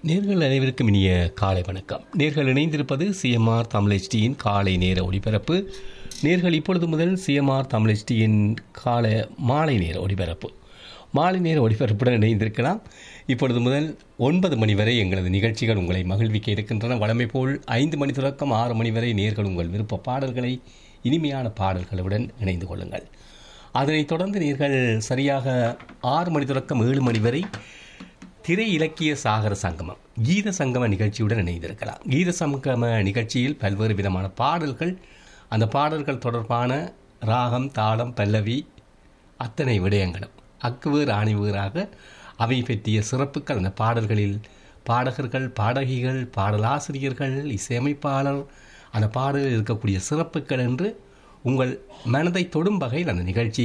நேர்கள் அனைவருக்கும் இனிய காலை வணக்கம் நேர்கள் இணைந்திருப்பது சிஎம்ஆர் தமிழ்ச்சியின் காலை நேர ஒளிபரப்பு நேர்கள் இப்பொழுது முதல் சிஎம்ஆர் தமிழ்ச்சியின் காலை மாலை நேர ஒளிபரப்பு மாலை நேர ஒளிபரப்புடன் இணைந்திருக்கலாம் இப்பொழுது முதல் ஒன்பது மணி வரை எங்களது நிகழ்ச்சிகள் உங்களை மகிழ்விக்க இருக்கின்றன வழமை போல் ஐந்து மணி தொடக்கம் ஆறு மணி வரை நேர்கள் உங்கள் விருப்ப பாடல்களை இனிமையான பாடல்களுடன் இணைந்து கொள்ளுங்கள் அதனைத் தொடர்ந்து நேர்கள் சரியாக ஆறு மணி தொடக்கம் ஏழு மணி வரை திரை இலக்கிய சாகர சங்கமம் கீத சங்கம நிகழ்ச்சியுடன் இணைந்திருக்கலாம் கீத சங்கம நிகழ்ச்சியில் பல்வேறு விதமான பாடல்கள் அந்த பாடல்கள் தொடர்பான ராகம் தாளம் பல்லவி அத்தனை விடயங்களும் அக்குவேர் ஆணிவேராக அவை பற்றிய சிறப்புகள் அந்த பாடல்களில் பாடகர்கள் பாடகிகள் பாடலாசிரியர்கள் இசையமைப்பாளர் அந்த பாடலில் இருக்கக்கூடிய சிறப்புகள் என்று உங்கள் மனதை தொடும் வகையில் அந்த நிகழ்ச்சி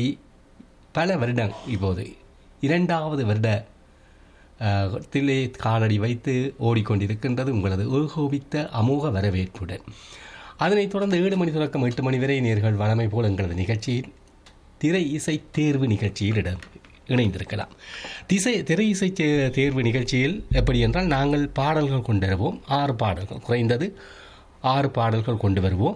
பல வருடம் இப்போது இரண்டாவது வருட அஹ், தில்லை காலடி வைத்து ஓடிக்கொண்டிருக்கின்றது உங்களது ஏகோபித்த அமோக வரவேற்புடன் அதனைத் தொடர்ந்து ஏழு மணி தொடக்கம் எட்டு மணி வரை நேர்கள் வழமை போல் எங்களது நிகழ்ச்சியில் திரை இசை தேர்வு நிகழ்ச்சியில் இடம் இணைந்திருக்கலாம் திசை திரை இசை தே- தேர்வு நிகழ்ச்சியில் எப்படி என்றால் நாங்கள் பாடல்கள் கொண்டு வருவோம் ஆறு பாடல்கள் குறைந்தது ஆறு பாடல்கள் கொண்டு வருவோம்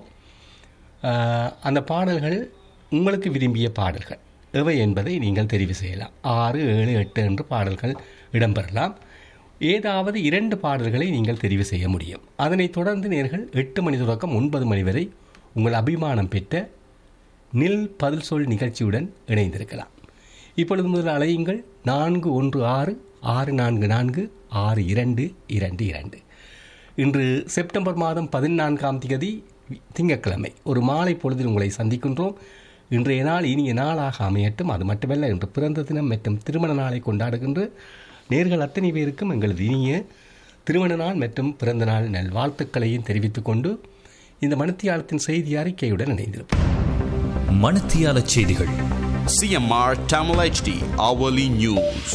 ஆஹ், அந்த பாடல்கள் உங்களுக்கு விரும்பிய பாடல்கள் எவை என்பதை நீங்கள் தெரிவு செய்யலாம் ஆறு ஏழு எட்டு என்று பாடல்கள் இடம்பெறலாம் ஏதாவது இரண்டு பாடல்களை நீங்கள் தெரிவு செய்ய முடியும் அதனைத் தொடர்ந்து நேர்கள் எட்டு மணி தொடக்கம் ஒன்பது மணி வரை உங்கள் அபிமானம் பெற்ற நில் பதில் சொல் நிகழ்ச்சியுடன் இணைந்திருக்கலாம் இப்பொழுது முதல் அலையுங்கள் நான்கு ஒன்று ஆறு ஆறு நான்கு நான்கு ஆறு இரண்டு இரண்டு இரண்டு இன்று செப்டம்பர் மாதம் பதினான்காம் தேதி திங்கட்கிழமை ஒரு மாலை பொழுதில் உங்களை சந்திக்கின்றோம் இன்றைய நாள் இனிய நாளாக அமையட்டும் அது மட்டுமல்ல இன்று பிறந்த தினம் மற்றும் திருமண நாளை கொண்டாடுகின்ற நேர்கள் அத்தனை பேருக்கும் எங்களது இனிய திருமண நாள் மற்றும் பிறந்த நாள் நல்வாழ்த்துக்களையும் தெரிவித்துக் கொண்டு இந்த மணித்தியாலத்தின் செய்தி அறிக்கையுடன் இணைந்திருப்போம் மணத்தியால செய்திகள் CMR Tamil HD Hourly News.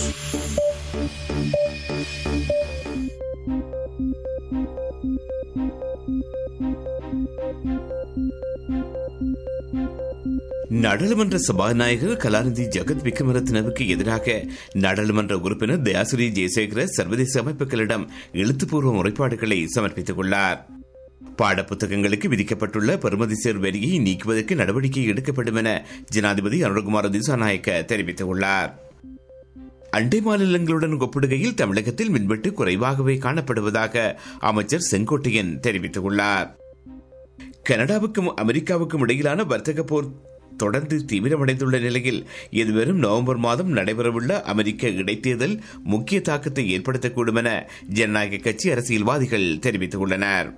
நாடாளுமன்ற சபாநாயகர் கலாநிதி ஜெகத் விக்ரமரத்னவுக்கு எதிராக நாடாளுமன்ற உறுப்பினர் தயாசிரி ஜெயசேகர சர்வதேச அமைப்புகளிடம் எழுத்துப்பூர்வ முறைப்பாடுகளை சமர்ப்பித்துக் உள்ளார் பாடப்புத்தகங்களுக்கு விதிக்கப்பட்டுள்ள பெறுமதிசேர் வரியை நீக்குவதற்கு நடவடிக்கை எடுக்கப்படும் என ஜனாதிபதி அருண்குமார் திசாநாயக்க தெரிவித்துள்ளார் அண்டை மாநிலங்களுடன் ஒப்பிடுகையில் தமிழகத்தில் மின்வெட்டு குறைவாகவே காணப்படுவதாக அமைச்சர் செங்கோட்டையன் தெரிவித்துள்ளார் கனடாவுக்கும் அமெரிக்காவுக்கும் இடையிலான வர்த்தக போர் தொடர்ந்து தீவிரமடைந்துள்ள நிலையில் எதிர்வரும் நவம்பர் மாதம் நடைபெறவுள்ள அமெரிக்க இடைத்தேர்தல் முக்கிய தாக்கத்தை ஏற்படுத்தக்கூடும் என ஜனநாயக கட்சி அரசியல்வாதிகள் தெரிவித்துள்ளனர்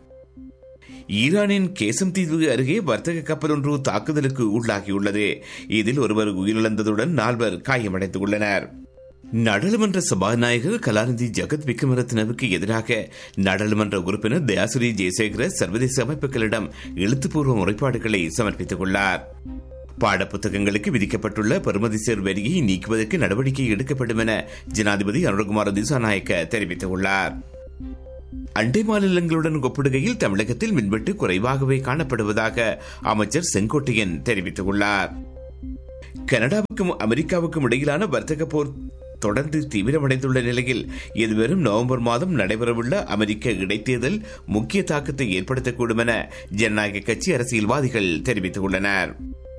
ஈரானின் கேசம் தீவு அருகே வர்த்தக கப்பல் ஒன்று தாக்குதலுக்கு உள்ளாகியுள்ளது இதில் ஒருவர் உயிரிழந்ததுடன் நால்வர் காயமடைந்துள்ளனர் நாடாளுமன்ற சபாநாயகர் கலாநிதி ஜெகத் விக்ரமரத்னவுக்கு எதிராக நாடாளுமன்ற உறுப்பினர் தயாசிரி ஜெயசேகர சர்வதேச அமைப்புகளிடம் எழுத்துப்பூர்வ முறைப்பாடுகளை சமர்ப்பித்துள்ளார் பாடப்புத்தகங்களுக்கு விதிக்கப்பட்டுள்ள பெறுமதிசேர் வரியை நீக்குவதற்கு நடவடிக்கை எடுக்கப்படும் என ஜனாதிபதி அருண்குமார் திசாநாயக்க தெரிவித்துள்ளார் அண்டை மாநிலங்களுடன் ஒப்பிடுகையில் தமிழகத்தில் மின்வெட்டு குறைவாகவே காணப்படுவதாக அமைச்சர் செங்கோட்டையன் தெரிவித்துள்ளார் கனடாவுக்கும் அமெரிக்காவுக்கும் இடையிலான வர்த்தக போர் தொடர்ந்து தீவிரமடைந்துள்ள நிலையில் எதிர்வரும் நவம்பர் மாதம் நடைபெறவுள்ள அமெரிக்க இடைத்தேர்தல் முக்கிய தாக்கத்தை ஏற்படுத்தக்கூடும் என ஜனநாயக கட்சி அரசியல்வாதிகள் தெரிவித்துள்ளனர்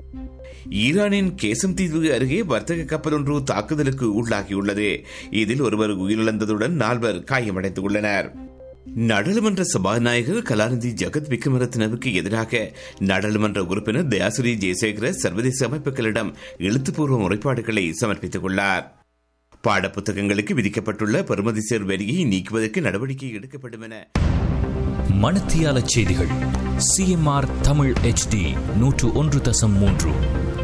ஈரானின் கேசம் தீவு அருகே வர்த்தக கப்பல் ஒன்று தாக்குதலுக்கு உள்ளாகியுள்ளது இதில் ஒருவர் உயிரிழந்ததுடன் நால்வர் காயமடைந்துள்ளனர் நாடாளுமன்ற சபாநாயகர் கலாநிதி ஜெகத் விக்ரமரத்னவுக்கு எதிராக நாடாளுமன்ற உறுப்பினர் தயாசிரி ஜெயசேகர சர்வதேச அமைப்புகளிடம் எழுத்துப்பூர்வ முறைப்பாடுகளை சமர்ப்பித்துள்ளார் பாடப்புத்தகங்களுக்கு விதிக்கப்பட்டுள்ள பெறுமதிசேர் வரியை நீக்குவதற்கு நடவடிக்கை எடுக்கப்படும் என மணத்தியால செய்திகள் சிஎம்ஆர் தமிழ் HD நூற்று ஒன்று தசம் மூன்று